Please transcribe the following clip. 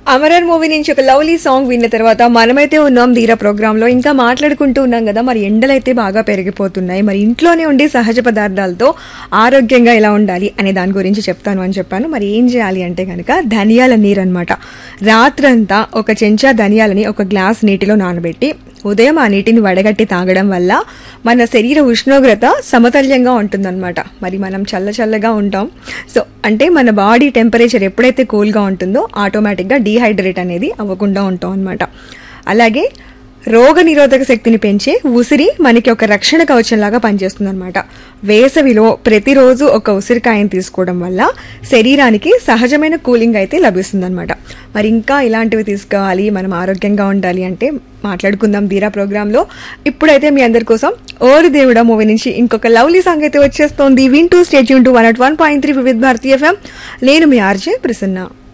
Amaran movie నుంచి ఒక lovely song విన్న తర్వాత మనమైతే ఉన్నాం ధీర ప్రోగ్రామ్ లో ఇంకా మాట్లాడుకుంటూ ఉన్నాం కదా మరి ఎండలైతే బాగా పెరిగిపోతున్నాయి మరి ఇంట్లోనే ఉండి సహజ పదార్థాలతో ఆరోగ్యంగా ఎలా ఉండాలి అనే దాని గురించి చెప్తాను అని చెప్పాను మరి ఏం చేయాలి అంటే కనుక ధనియాల నీరు అనమాట రాత్రంతా ఒక చెంచా ధనియాలని ఒక గ్లాస్ నీటిలో నానబెట్టి ఉదయం ఆ నీటిని వడగట్టి తాగడం వల్ల మన శరీర ఉష్ణోగ్రత సమతుల్యంగా ఉంటుందన్నమాట మరి మనం చల్ల చల్లగా ఉంటాం సో అంటే మన బాడీ టెంపరేచర్ ఎప్పుడైతే కూల్గా ఉంటుందో ఆటోమేటిక్గా డీహైడ్రేట్ అనేది అవ్వకుండా ఉంటాం అనమాట అలాగే రోగ నిరోధక శక్తిని పెంచే ఉసిరి మనకి ఒక రక్షణ కవచంలాగా పనిచేస్తుంది అనమాట వేసవిలో ప్రతిరోజు ఒక ఉసిరికాయని తీసుకోవడం వల్ల శరీరానికి సహజమైన కూలింగ్ అయితే లభిస్తుంది మరి ఇంకా ఇలాంటివి తీసుకోవాలి మనం ఆరోగ్యంగా ఉండాలి అంటే మాట్లాడుకుందాం ధీరా ప్రోగ్రాంలో ఇప్పుడైతే మీ అందరి కోసం ఓరి దేవుడా మూవీ నుంచి ఇంకొక లవ్లీ సాంగ్ అయితే వచ్చేస్తోంది వింటూ stay tune to one at one point three Vividh Bharati FM నేను మీ ఆర్జే ప్రసన్న